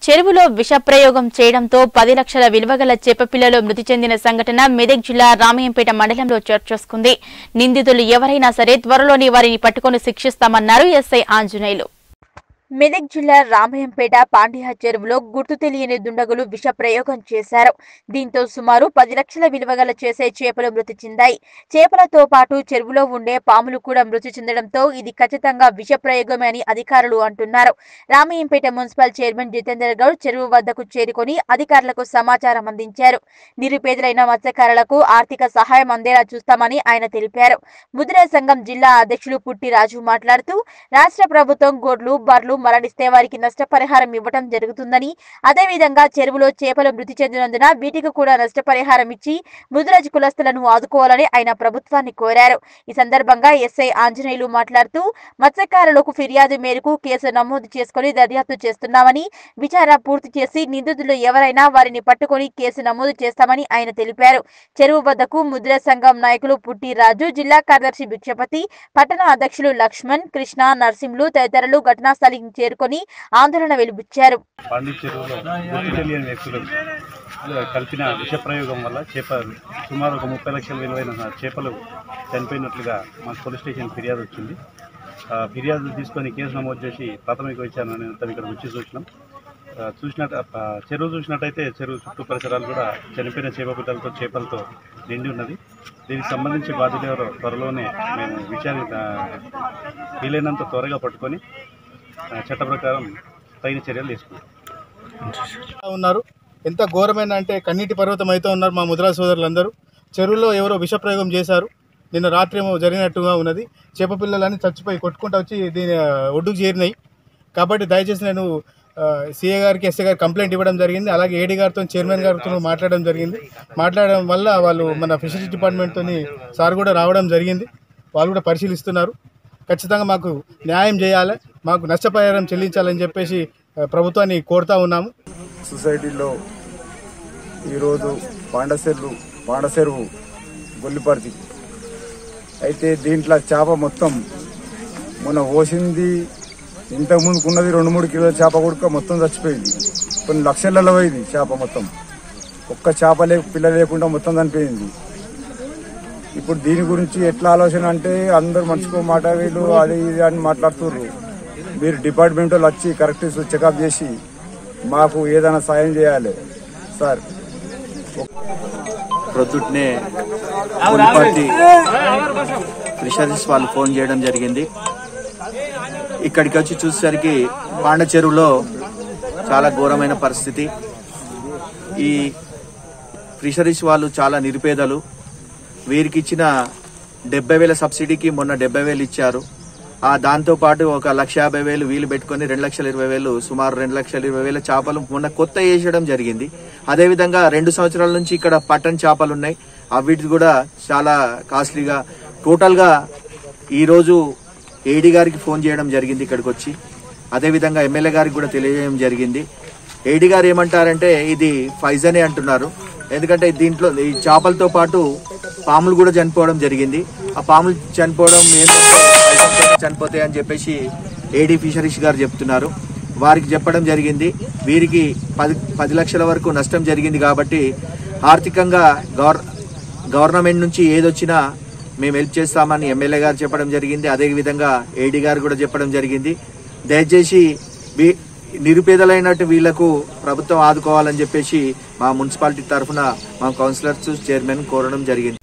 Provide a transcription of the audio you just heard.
చెరువులో విషప్రయోగం చేయడంతో పది లక్షల విలువగల చేపపిల్లలు మృతి చెందిన సంఘటన మెదక్ జిల్లా రామయ్యంపేట మండలంలో చోటు చేసుకుంది నిందితులు ఎవరైనా సరే త్వరలోనే వారిని పట్టుకొని శిక్షిస్తామన్నారు ఎస్ఐ ఆంజనేయులు మెదక్ జిల్లా రామయ్యంపేట పాండ్య చెరువులో గుర్తు తెలియని దుండగులు విష ప్రయోగం చేశారు దీంతో సుమారు పది లక్షల విలువగల చేసే చేపలు మృతి చెందాయి చేపలతో పాటు చెరువులో ఉండే పాములు కూడా మృతి చెందడంతో ఇది ఖచ్చితంగా విష ప్రయోగమే అని అధికారులు అంటున్నారు రామయ్యంపేట మున్సిపల్ చైర్మన్ జితేందర్ గౌడ్ చెరువు వద్దకు చేరుకొని అధికారులకు సమాచారం అందించారు నిరుపేదలైన మత్స్యకారులకు ఆర్థిక సహాయం అందేలా చూస్తామని ఆయన తెలిపారు ముద్రా సంఘం జిల్లా అధ్యక్షులు పుట్టి రాజు మాట్లాడుతూ రాష్ట్ర ప్రభుత్వం గొడ్లు బర్లు మరణిస్తే వారికి నష్టపరిహారం ఇవ్వటం జరుగుతుందని అదేవిధంగా చెరువులో చేపలు మృతి చెందినందున వీటికి కూడా నష్టపరిహారం ఇచ్చి ముదిరాజు కులస్తులను ఆదుకోవాలని ఆయన ప్రభుత్వాన్ని కోరారు ఈ సందర్భంగా ఎస్ఐ ఆంజనేయులు మాట్లాడుతూ మత్స్యకారులకు ఫిర్యాదు మేరకు కేసు నమోదు చేసుకుని దర్యాప్తు చేస్తున్నామని విచారణ పూర్తి చేసి నిందితులు ఎవరైనా వారిని పట్టుకొని కేసు నమోదు చేస్తామని ఆయన తెలిపారు చెరువు వద్దకు ముద్రా సంఘం నాయకులు పుట్టి రాజు జిల్లా కార్యదర్శి భిక్షపతి పట్టణ అధ్యక్షులు లక్ష్మణ్ కృష్ణ నర్సింహులు తదితరులు ఘటనా స్థలికి చేరుకొని ఆందోళన వెలుబుచ్చారు పాండి చెరువులో గుర్తు తెలియని వ్యక్తులు కలిపిన విషప్రయోగం వల్ల చేప సుమారు ఒక ముప్పై లక్షల విలువైన చేపలు చనిపోయినట్లుగా మాకు పోలీస్ స్టేషన్ ఫిర్యాదు వచ్చింది ఆ ఫిర్యాదు తీసుకొని కేసు నమోదు చేసి ప్రాథమిక విచారణ నిమిత్తం ఇక్కడ వచ్చి చూసినాం ఆ, చూసినట్టు ఆ, చెరువు చూసినట్టయితే చెరువు చుట్టూ పరిసరాలు కూడా చనిపోయిన చేప పిల్లలతో చేపలతో నిండి ఉన్నది దీనికి సంబంధించి బాధ్యులు ఎవరో త్వరలోనే మేము విచారణ ఆ, వీలైనంత త్వరగా పట్టుకొని ఆ, చట్ట ప్రకారం తగిన చర్యలు తీసుకుంటాం ఉన్నారు ఎంత ఘోరమైన అంటే కన్నీటి పర్వతం అయితే ఉన్నారు మా ముద్రా సోదరులందరూ చెరువులో ఎవరో విషప్రయోగం చేశారు నిన్న రాత్రి ఏమో జరిగినట్టుగా ఉన్నది చేప పిల్లలన్నీ చచ్చిపోయి కొట్టుకుంటూ వచ్చి దీని ఆ, ఒడ్డుకు చేరినాయి కాబట్టి దయచేసి నేను సీఏ గారికి ఎస్ఏ గారికి కంప్లైంట్ ఇవ్వడం జరిగింది అలాగే ఏడీ గారితో చైర్మన్ గారితో మాట్లాడడం జరిగింది మాట్లాడడం వల్ల వాళ్ళు మన ఫిషరీస్ డిపార్ట్మెంట్తో సార్ కూడా రావడం జరిగింది వాళ్ళు కూడా పరిశీలిస్తున్నారు ఖచ్చితంగా మాకు న్యాయం చేయాలి మాకు నష్టపరిహారం చెల్లించాలని చెప్పేసి ఆ, ప్రభుత్వాన్ని కోరుతా ఉన్నాము సొసైటీలో ఈరోజు పాండసెర్లు పాండసెరువు గొల్లిపర్తి అయితే దీంట్లో చేప మొత్తం మొన్న పోసింది ఇంతకు ముందుకు ఉన్నది రెండు మూడు కిలోల చేప కూడా మొత్తం చచ్చిపోయింది కొన్ని లక్షలలో పోయింది చేప మొత్తం ఒక్క చేప లే పిల్ల లేకుండా మొత్తం చనిపోయింది ఇప్పుడు దీని గురించి ఎట్లా ఆలోచన అంటే అందరు మర్చిపో మాట వీళ్ళు అది ఇది అని మాట్లాడుతుర్రు మీరు డిపార్ట్మెంట్ వాళ్ళు వచ్చి కరెక్ట్ చెకప్ చేసి మాకు ఏదైనా సాయం చేయాలి సార్ ప్రొద్దుట్నే పులిపర్తి ఫిషరీస్ వాళ్ళు ఫోన్ చేయడం జరిగింది ఇక్కడికి వచ్చి చూసేసరికి పాండ చెరువులో చాలా ఘోరమైన పరిస్థితి ఈ ఫిషరీస్ వాళ్ళు చాలా నిరుపేదలు వీరికి ఇచ్చిన డెబ్బై వేల సబ్సిడీకి మొన్న డెబ్బై వేలు ఇచ్చారు ఆ దాంతో పాటు ఒక లక్ష యాభై వేలు వీలు పెట్టుకొని రెండు లక్షల ఇరవై వేలు సుమారు రెండు లక్షల ఇరవై వేల చేపలు మొన్న కొత్త వేసడం జరిగింది అదేవిధంగా రెండు సంవత్సరాల నుంచి ఇక్కడ పట్టణ చేపలు ఉన్నాయి అవిటి కూడా చాలా కాస్ట్లీగా టోటల్ గా ఈ రోజు ఏడీ గారికి ఫోన్ చేయడం జరిగింది ఇక్కడికి వచ్చి అదేవిధంగా ఎమ్మెల్యే గారికి కూడా తెలియజేయడం జరిగింది ఏడీ గారు ఏమంటారంటే ఇది ఫైజనే అంటున్నారు ఎందుకంటే దీంట్లో ఈ చేపలతో పాటు పాములు కూడా చనిపోవడం జరిగింది ఆ పాములు చనిపోవడం ఏంటంటే ఫైజన్తో చనిపోతాయి అని చెప్పేసి ఏడీ ఫిషరీస్ గారు చెప్తున్నారు వారికి చెప్పడం జరిగింది వీరికి పది పది లక్షల వరకు నష్టం జరిగింది కాబట్టి ఆర్థికంగా గవర్ గవర్నమెంట్ నుంచి ఏదొచ్చినా మేము హెల్ప్ చేస్తామని ఎమ్మెల్యే గారు చెప్పడం జరిగింది అదేవిధంగా ఏడీ గారు కూడా చెప్పడం జరిగింది దయచేసి వీ- నిరుపేదలైనట్టు వీళ్లకు ప్రభుత్వం ఆదుకోవాలని చెప్పేసి మా మున్సిపాలిటీ తరఫున మా కౌన్సిలర్స్ చైర్మన్ కోరడం జరిగింది